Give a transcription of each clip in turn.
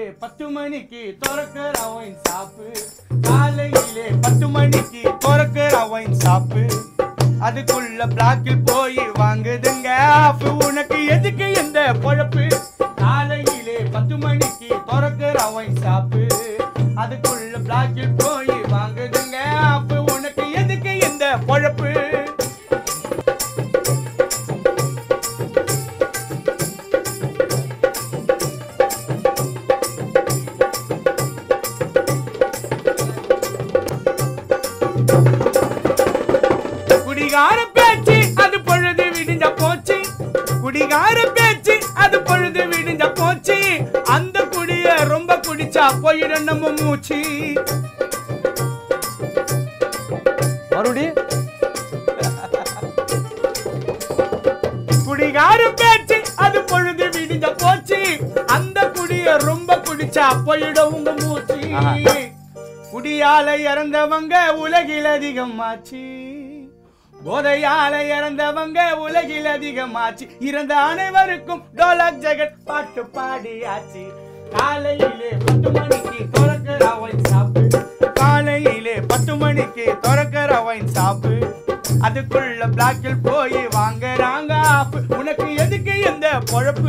பத்து மணிக்கு திறக்கிற ஒயின் சாப்பு காலையிலே பத்து மணிக்கு திறக்கிற ஒயின் சாப்பு அதுக்குள்ள பிளாக்கில் போய் வாங்குதுங்க ஆஃப் உனக்கு எதுக்கு இந்த பொழப்பு காலையிலே பத்து மணிக்கு திறக்கிற ஒயின் சாப்பு அதுக்குள்ள பிளாக்கில் போய் வாங்குதுங்க ஆஃப் உனக்கு எதுக்கு இந்த பொழப்பு குடிகார பேச்சு அது பொழுது விடிஞ்ச போச்சு குடிகார பேச்சு அது பொழுது விடிஞ்ச போச்சு அந்த குடிய ரொம்ப குடிச்சா போயிடும் நம்ம மூச்சு மறுபடி குடிகார பேச்சு அது பொழுது விடிஞ்ச போச்சு அந்த குடிய ரொம்ப குடிச்சா போயிடும் உங்க மூச்சு ஆஹா. குடியால இறந்தவங்க உலகில் அதிகமாச்சு போதையால இறந்தவங்க உலகில் அதிகமாச்சு இறந்த அனைவருக்கும் டோலக் ஜெகட் பாட்டு பாடியாச்சு காலையிலே பத்து மணிக்கு திறக்கிற ஒயின் சாப்பு காலையிலே பத்து மணிக்கு திறக்கிற ஒயின் சாப்பு அதுக்குள்ள பிளாக்கில் போய் வாங்குறாங்க ஆப்பு உனக்கு எதுக்கு இந்த பொழப்பு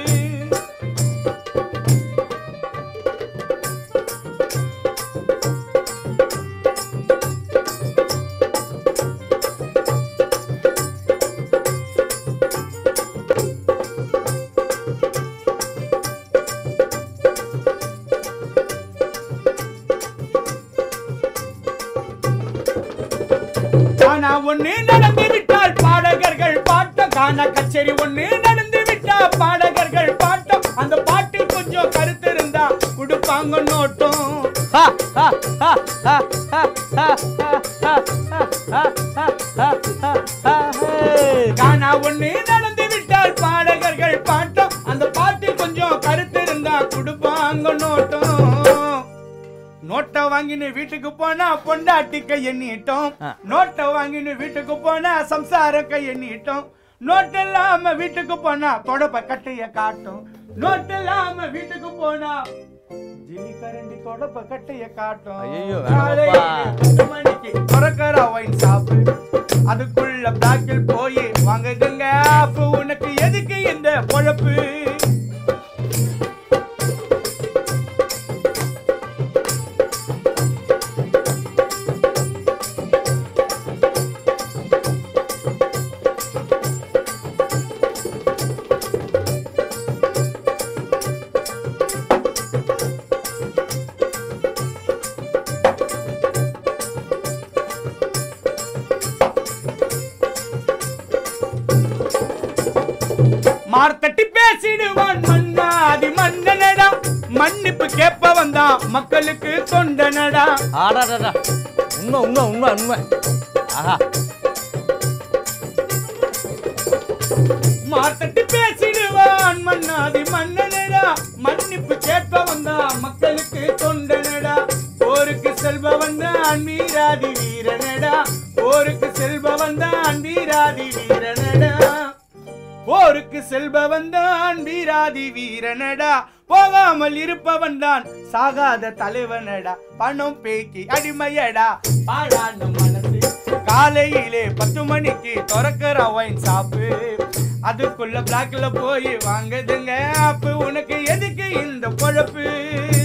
காணா ஒண்ணு நடந்து விட்டால் பாடகர்கள் பாட்டம் காணா கச்சேரி ஒண்ணு நடந்து விட்டால் பாடகர்கள் பாட்டம் அந்த பாட்டில் கொஞ்சம் கருத்து இருந்தா கொடுப்பாங்க நோட்டம் ஹா, ஹா, ஹா, ஹா, ஹா, ஹா, ஹா, ஹா, ஹா, ஹா, ஹா, ஹா, ஹா, ஹா, ஹே. காணா ஒண்ணு நடந்து விட்டால் பாடகர்கள் பாட்டம் அந்த பாட்டில் கொஞ்சம் கருத்து இருந்தா கொடுப்பாங்க நோட்டம் நோட்டை வாங்கின்னு வீட்டுக்கு போனா பொண்டாட்டி கையை நீட்டம் ஆ. நோட்டை வாங்கின்னு வீட்டுக்கு போனா சம்சார கையை நீட்டம் நோட்டு இல்லாம வீட்டுக்கு போனா தொடப்ப கட்டைய காட்டும் நோட்டு இல்லாம வீட்டுக்கு போனா ஜிலி கரண்டி தொடப்ப கட்டைய காட்டும் ஐயையோ, காலையில வேணாம்ப்பா. பத்து மணிக்கு திறக்கிற ஒயின் சாப்பு அதுக்குள்ள பிளாக்கில் போய் வாங்குதுங்க அப்ப உனக்கு எதுக்கு இந்த பொழப்பு மார்த்தட்டி பேசிடுவான் மன்னாதி மன்னனடா மன்னிப்பு கேப்ப வந்தான் மக்களுக்கு தொண்டனடா ஆடாடாடா. உண்மை உண்மை உண்மை உண்மை ஆஹா மார்த்தட்டி பேசிடுவான் மன்னாதி மன்னனடா மன்னிப்பு கேட்ப வந்தான் மக்களுக்கு தொண்டனடா போருக்கு செல்பவன் தான் மீராதி வீரனடா போருக்கு செல்பவன் தான் வீராதி வீரனடா போருக்கு செல்பவன் தான் வீராதி வீரனடா போகாமல் இருப்பவன் தான் சாகாத தலைவனடா பணம் பேக்கி அடிமையடா பாழான மனசு காலையிலே பத்து மணிக்கு திறக்கிற ஒயின் சாப்பு அதுக்குள்ள பிளாக்ல போய் வாங்குதுங்க அப்ப உனக்கு எதுக்கு இந்த பொழப்பு